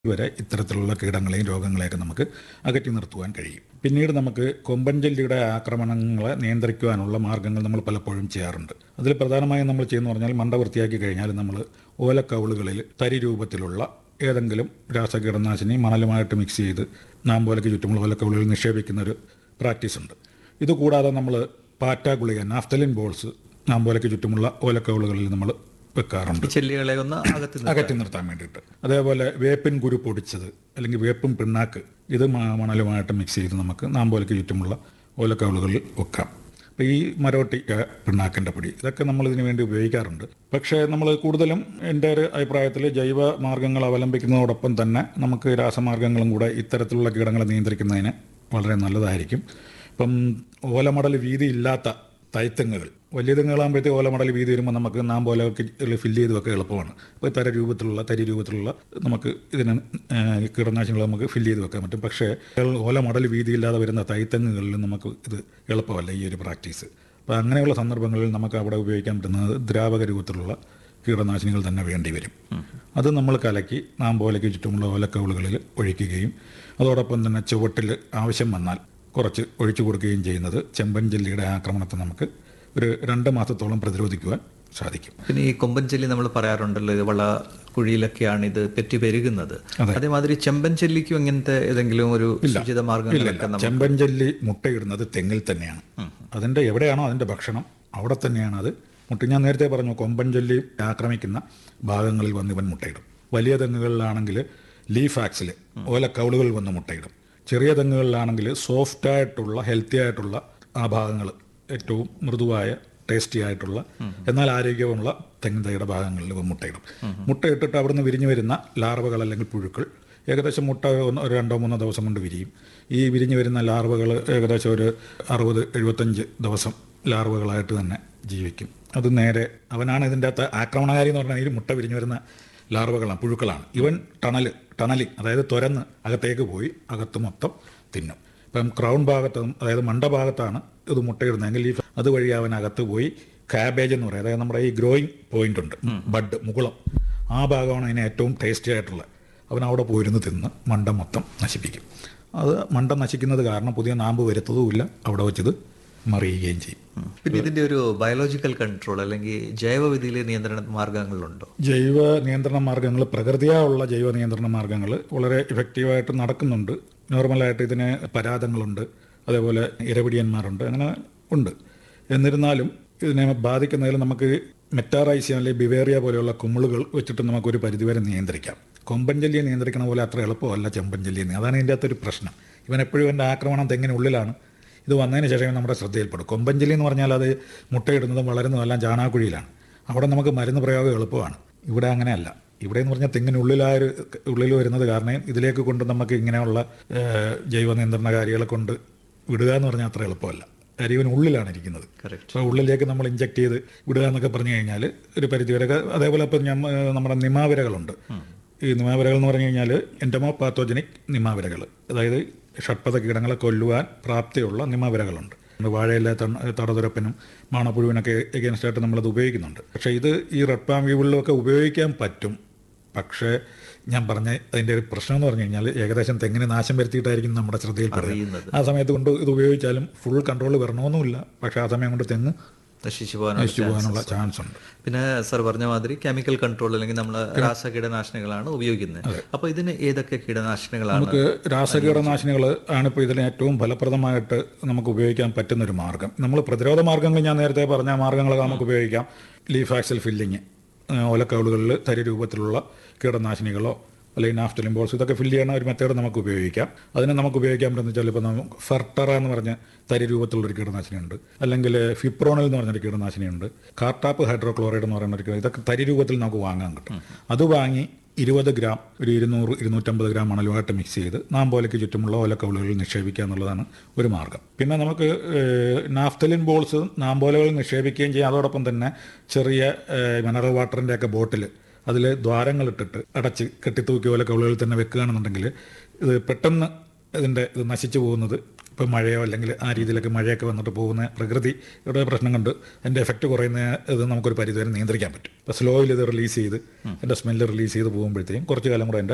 വരെ ഇത്തരത്തിലുള്ള കീടങ്ങളെയും രോഗങ്ങളെയൊക്കെ നമുക്ക് അകറ്റി നിർത്തുവാൻ കഴിയും പിന്നീട് നമുക്ക് കൊമ്പൻ ജെല്ലിയുടെ ആക്രമണങ്ങളെ നിയന്ത്രിക്കുവാനുള്ള മാർഗ്ഗങ്ങൾ നമ്മൾ പലപ്പോഴും ചെയ്യാറുണ്ട് അതിൽ പ്രധാനമായും നമ്മൾ ചെയ്യുന്ന പറഞ്ഞാൽ മണ്ട വൃത്തിയാക്കി കഴിഞ്ഞാൽ നമ്മൾ ഓലക്കവിളുകളിൽ തരി രൂപത്തിലുള്ള ഏതെങ്കിലും രാസകീടനാശിനി മണലുമായിട്ട് മിക്സ് ചെയ്ത് നാമ്പോലയ്ക്ക് ചുറ്റുമുള്ള ഓലക്കവിളുകളിൽ നിക്ഷേപിക്കുന്ന ഒരു പ്രാക്ടീസ് ഉണ്ട് ഇതുകൂടാതെ നമ്മൾ പാറ്റ ഗുളിക നാഫ്തലിൻ ബോൾസ് നാമ്പോലയ്ക്ക് ചുറ്റുമുള്ള ഓലക്കവിളുകളിൽ നമ്മൾ വെക്കാറുണ്ട് ചെല്ലികളെ ഒന്ന് അകത്ത് നിർത്താൻ. അകറ്റി നിർത്താൻ വേണ്ടിയിട്ട് അതേപോലെ വേപ്പിൻ കുരു പൊടിച്ചത് അല്ലെങ്കിൽ വേപ്പിൻ പിണ്ണാക്ക് ഇത് മ- മണലുമായിട്ട് മിക്സ് ചെയ്ത് നമുക്ക് നാമ്പോലയ്ക്ക് ചുറ്റുമുള്ള ഓലക്കവിളുകളിൽ വെക്കാം അപ്പോൾ ഈ മരോട്ടി ഏ, പിണ്ണാക്കിൻ്റെ പൊടി ഇതൊക്കെ നമ്മൾ ഇതിനു വേണ്ടി ഉപയോഗിക്കാറുണ്ട് പക്ഷേ നമ്മൾ കൂടുതലും എൻ്റെ ഒരു അഭിപ്രായത്തിൽ ജൈവ മാർഗ്ഗങ്ങൾ അവലംബിക്കുന്നതോടൊപ്പം തന്നെ നമുക്ക് രാസമാർഗ്ഗങ്ങളും കൂടെ ഇത്തരത്തിലുള്ള കീടങ്ങളെ നിയന്ത്രിക്കുന്നതിന് വളരെ നല്ലതായിരിക്കും ഇപ്പം ഓലമടൽ വീതി ഇല്ലാത്ത തൈത്തെങ്ങുകൾ വലിയ തെങ്ങുകളാകുമ്പോഴത്തേക്ക് ഓലമടൽ വീതി വരുമ്പോൾ നമുക്ക് നാം പോലെ ഫില്ല് ചെയ്ത് വെക്കാൻ എളുപ്പമാണ് അപ്പോൾ തര രൂപത്തിലുള്ള തരി രൂപത്തിലുള്ള നമുക്ക് ഇതിന് ഏഹ്, കീടനാശിനികൾ നമുക്ക് ഫില്ല് ചെയ്ത് വെക്കാൻ പറ്റും പക്ഷേ ഓലമടൽ വീതിയില്ലാതെ വരുന്ന തൈത്തെങ്ങുകളിൽ നമുക്ക് ഇത് എളുപ്പമല്ല ഈ ഒരു പ്രാക്ടീസ് അപ്പോൾ അങ്ങനെയുള്ള സന്ദർഭങ്ങളിൽ നമുക്ക് അവിടെ ഉപയോഗിക്കാൻ പറ്റുന്നത് ദ്രാവക രൂപത്തിലുള്ള കീടനാശിനികൾ തന്നെ വേണ്ടി വരും അത് നമ്മൾ കലക്കി നാം പോലയ്ക്ക് ചുറ്റുമുള്ള ഓലക്കവിളുകളിൽ ഒഴിക്കുകയും അതോടൊപ്പം തന്നെ ചുവട്ടിൽ ആവശ്യം വന്നാൽ കുറച്ച് ഒഴിച്ചു കൊടുക്കുകയും ചെയ്യുന്നത് ചെമ്പൻ ജെല്ലിയുടെ ആക്രമണത്തെ നമുക്ക് ഒരു രണ്ട് മാസത്തോളം പ്രതിരോധിക്കുവാൻ സാധിക്കും പിന്നെ ഈ കൊമ്പൻ ചെല്ലി നമ്മൾ പറയാറുണ്ടല്ലോ ഇത് വള കുഴിയിലൊക്കെയാണ് ഇത് പെറ്റി പെരുകുന്നത് അതേമാതിരി ചെമ്പൻ ചെല്ലിക്കും ഇങ്ങനത്തെ ഏതെങ്കിലും ഒരു ശുചിത മാർഗങ്ങളൊക്കെ നമ്മൾ ചെമ്പൻ ജെല്ലി മുട്ടയിടുന്നത് തെങ്ങിൽ തന്നെയാണ് അതിൻ്റെ എവിടെയാണോ അതിൻ്റെ ഭക്ഷണം അവിടെ തന്നെയാണ് അത് മുട്ട ഞാൻ നേരത്തെ പറഞ്ഞു കൊമ്പൻ ജെല്ലി ആക്രമിക്കുന്ന ഭാഗങ്ങളിൽ വന്ന് ഇവൻ മുട്ടയിടും വലിയ തെങ്ങുകളിലാണെങ്കിൽ ലീഫ് ആക്സിൽ ഓലക്കൗളുകളിൽ വന്ന് മുട്ടയിടും ചെറിയ തെങ്ങുകളിലാണെങ്കിൽ സോഫ്റ്റ് ആയിട്ടുള്ള ഹെൽത്തി ആയിട്ടുള്ള ആ ഭാഗങ്ങൾ ഏറ്റവും മൃദുവായ ടേസ്റ്റി ആയിട്ടുള്ള എന്നാൽ ആരോഗ്യമുള്ള തെങ്ങിൻ തൈയുടെ ഭാഗങ്ങളിൽ ഇവ മുട്ടയിടും മുട്ടയിട്ടിട്ട് അവിടുന്ന് വിരിഞ്ഞു വരുന്ന ലാർവകൾ അല്ലെങ്കിൽ പുഴുക്കൾ ഏകദേശം മുട്ട ഒന്ന് ഒരു രണ്ടോ മൂന്നോ ദിവസം കൊണ്ട് വിരിയും ഈ വിരിഞ്ഞു വരുന്ന ലാർവകൾ ഏകദേശം ഒരു അറുപത് എഴുപത്തഞ്ച് ദിവസം ലാർവകളായിട്ട് തന്നെ ജീവിക്കും അത് നേരെ അവനാണ് ഇതിൻ്റെ അകത്ത് ആക്രമണകാരി എന്ന് പറഞ്ഞാൽ ഈ മുട്ട വിരിഞ്ഞു വരുന്ന ലാർവകളാണ് പുഴുക്കളാണ് ഇവൻ ടണൽ ടണലിങ് അതായത് തുരന്ന് അകത്തേക്ക് പോയി അകത്ത് മൊത്തം തിന്നും ഇപ്പം ക്രൗൺ ഭാഗത്ത് അതായത് മണ്ട ഭാഗത്താണ് ഇത് മുട്ടയിടുന്നതെങ്കിൽ ഈ അതുവഴി അവൻ അകത്ത് പോയി കാബേജ് എന്ന് പറയും അതായത് നമ്മുടെ ഈ ഗ്രോയിങ് പോയിന്റ് ഉണ്ട് ബഡ് മുകുളം ആ ഭാഗമാണ് അതിന് ഏറ്റവും ടേസ്റ്റി ആയിട്ടുള്ളത് അവൻ അവിടെ പോയിരുന്ന് തിന്ന് മണ്ട മൊത്തം നശിപ്പിക്കും അത് മണ്ട നശിക്കുന്നത് കാരണം പുതിയ നാമ്പ് വരുത്തതുമില്ല അവിടെ വെച്ചത് മറിയുകയും ചെയ്യും പിന്നെ ഇതിന്റെ ഒരു ബയോളജിക്കൽ കൺട്രോൾ അല്ലെങ്കിൽ ജൈവവിധിയിലെ നിയന്ത്രണ മാർഗങ്ങളുണ്ടോ ജൈവ നിയന്ത്രണ മാർഗ്ഗങ്ങൾ പ്രകൃതിയായുള്ള ജൈവ നിയന്ത്രണ മാർഗ്ഗങ്ങൾ വളരെ ഇഫക്റ്റീവായിട്ട് നടക്കുന്നുണ്ട് നോർമലായിട്ട് ഇതിന് പരാതങ്ങളുണ്ട് അതേപോലെ ഇരപിടിയന്മാരുണ്ട് അങ്ങനെ ഉണ്ട് എന്നിരുന്നാലും ഇതിനെ ബാധിക്കുന്നതിൽ നമുക്ക് മെറ്റാറൈസിയ അല്ലെങ്കിൽ ബിവേറിയ പോലെയുള്ള കുമിളുകൾ വെച്ചിട്ട് നമുക്കൊരു പരിധിവരെ നിയന്ത്രിക്കാം കൊമ്പൻ ജല്ലിയെ നിയന്ത്രിക്കണ പോലെ അത്ര എളുപ്പമല്ല ചെമ്പൻ ജല്ലിയെ നിയ- അതാണ് ഇതിൻ്റെ അകത്തൊരു പ്രശ്നം ഇവൻ എപ്പോഴും എൻ്റെ ആക്രമണം തെങ്ങിനുള്ളിലാണ് ഇത് വന്നതിന് ശേഷം നമ്മുടെ ശ്രദ്ധയിൽപ്പെടും കൊമ്പൻ ജല്ലി എന്ന് പറഞ്ഞാൽ അത് മുട്ടയിടുന്നതും വളരുന്നതും എല്ലാം ചാണാക്കുഴിയിലാണ് അവിടെ നമുക്ക് മരുന്ന് പ്രയോഗം എളുപ്പമാണ് ഇവിടെ അങ്ങനെയല്ല ഇവിടെ എന്ന് പറഞ്ഞാൽ തെങ്ങിനുള്ളിലായ ഒരു ഉള്ളിൽ വരുന്നത് കാരണം ഇതിലേക്ക് കൊണ്ട് നമുക്ക് ഇങ്ങനെയുള്ള ഏഹ്, ജൈവ നിയന്ത്രണകാരികളെ കൊണ്ട് വിടുക എന്ന് പറഞ്ഞാൽ അത്ര എളുപ്പമല്ല കാര്യം ഉള്ളിലാണ് ഇരിക്കുന്നത് Correct. അപ്പോൾ ഉള്ളിലേക്ക് നമ്മൾ ഇഞ്ചെക്ട് ചെയ്ത് വിടുക എന്നൊക്കെ പറഞ്ഞു കഴിഞ്ഞാൽ ഒരു പരിധിവരെ അതേപോലെ ഇപ്പം ഞാൻ ഏഹ്, നമ്മുടെ നിമാവിരകളുണ്ട് ഈ നിമാവിരകൾ എന്ന് പറഞ്ഞു കഴിഞ്ഞാൽ എൻഡമോ പാത്തോജനിക് നിമാവിരകൾ അതായത് ഷഡ്പഥ കീടങ്ങളെ കൊല്ലുവാൻ പ്രാപ്തിയുള്ള നിമാവിരകളുണ്ട് വാഴയിലെ തടതുരപ്പനും മാണപ്പുഴുവിനൊക്കെ എഗൻസ്റ്റ് ആയിട്ട് നമ്മളത് ഉപയോഗിക്കുന്നുണ്ട് പക്ഷേ ഇത് ഈ റെഡ് പാം വീവുകളിലൊക്കെ ഉപയോഗിക്കാൻ പറ്റും പക്ഷേ ഞാൻ പറഞ്ഞ അതിൻ്റെ ഒരു പ്രശ്നം എന്ന് പറഞ്ഞു കഴിഞ്ഞാൽ ഏകദേശം തെങ്ങിന് നാശം വരുത്തിയിട്ടായിരിക്കും നമ്മുടെ ശ്രദ്ധയിൽപ്പെടുന്നത് അറിയുന്നത്. ആ സമയത്ത് കൊണ്ട് ഇത് ഉപയോഗിച്ചാലും ഫുൾ കൺട്രോൾ വരണമെന്നുമില്ല പക്ഷേ ആ സമയം കൊണ്ട് തെങ്ങ് നശിച്ചു പോകാനുള്ള നശിച്ചു പോകാനുള്ള ചാൻസ് ഉണ്ട് പിന്നെ സർ പറഞ്ഞ മാതിരി കെമിക്കൽ കൺട്രോൾ അല്ലെങ്കിൽ നമ്മൾ രാസ കീടനാശിനികളാണ് ഉപയോഗിക്കുന്നത് അപ്പൊ ഇതിന് ഏതൊക്കെ കീടനാശിനികളാണ് നമുക്ക് രാസകീടനാശിനികൾ ആണ് ഇപ്പോൾ ഇതിന് ഏറ്റവും ഫലപ്രദമായിട്ട് നമുക്ക് ഉപയോഗിക്കാൻ പറ്റുന്ന ഒരു മാർഗ്ഗം നമ്മൾ പ്രതിരോധ മാർഗ്ഗങ്ങൾ ഞാൻ നേരത്തെ പറഞ്ഞ മാർഗ്ഗങ്ങളൊക്കെ നമുക്ക് ഉപയോഗിക്കാം ലീഫാക്സൽ ഫില്ലിങ് ഓലക്കവിളുകളിൽ തരി രൂപത്തിലുള്ള കീടനാശിനികളോ അല്ലെങ്കിൽ നാഫ്റ്റലിൻ ബോൾസ് ഇതൊക്കെ ഫില്ല് ചെയ്യുന്ന ഒരു മെത്തേഡ് നമുക്ക് ഉപയോഗിക്കാം അതിന് നമുക്ക് ഉപയോഗിക്കാൻ പറ്റുന്ന വെച്ചാൽ ഇപ്പോൾ നമുക്ക് ഫെർട്ടറ എന്ന് പറഞ്ഞ തരി രൂപത്തിലുള്ളൊരു കീടനാശിനിയുണ്ട് അല്ലെങ്കിൽ ഫിപ്രോണിൽ എന്ന് പറഞ്ഞൊരു കീടനാശിനിയുണ്ട് കാർട്ടാപ്പ് ഹൈഡ്രോക്ലോറൈഡ് എന്ന് പറയുന്ന ഒരു കീട- ഇതൊക്കെ തരി രൂപത്തിൽ നമുക്ക് വാങ്ങാൻ കിട്ടും അത് വാങ്ങി ഇരുപത് ഗ്രാം ഒരു ഇരുന്നൂറ് ഇരുന്നൂറ്റമ്പത് ഗ്രാം മണലുമായിട്ട് മിക്സ് ചെയ്ത് നാമ്പോലയ്ക്ക് ചുറ്റുമുള്ള ഓലക്കവിളുകളിൽ നിക്ഷേപിക്കുക എന്നുള്ളതാണ് ഒരു മാർഗ്ഗം പിന്നെ നമുക്ക് ഏഹ്, നാഫ്തലിൻ ബോൾസ് നാമ്പോലകളിൽ നിക്ഷേപിക്കുകയും ചെയ്യാം അതോടൊപ്പം തന്നെ ചെറിയ ഏഹ്, മിനറൽ വാട്ടറിൻ്റെ ഒക്കെ ബോട്ടിൽ അതിൽ ദ്വാരങ്ങളിട്ടിട്ട് അടച്ച് കെട്ടിത്തൂക്കി ഓലക്കവിളുകളിൽ തന്നെ വെക്കുകയാണെന്നുണ്ടെങ്കിൽ ഇത് പെട്ടെന്ന് ഇതിൻ്റെ ഇത് നശിച്ചു പോകുന്നത് ഇപ്പം മഴയോ അല്ലെങ്കിൽ ആ രീതിയിലൊക്കെ മഴയൊക്കെ വന്നിട്ട് പോകുന്ന പ്രകൃതിയുടെ പ്രശ്നം കൊണ്ട് അതിൻ്റെ എഫക്റ്റ് കുറയുന്ന ഇത് നമുക്കൊരു പരിധിവരെ നിയന്ത്രിക്കാൻ പറ്റും ഇപ്പോൾ സ്ലോയിൽ ഇത് റിലീസ് ചെയ്ത് അതിൻ്റെ സ്മെല്ല് റിലീസ് ചെയ്ത് പോകുമ്പോഴത്തേക്കും കുറച്ച് കാലം കൂടെ അതിൻ്റെ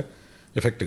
എഫക്റ്റ്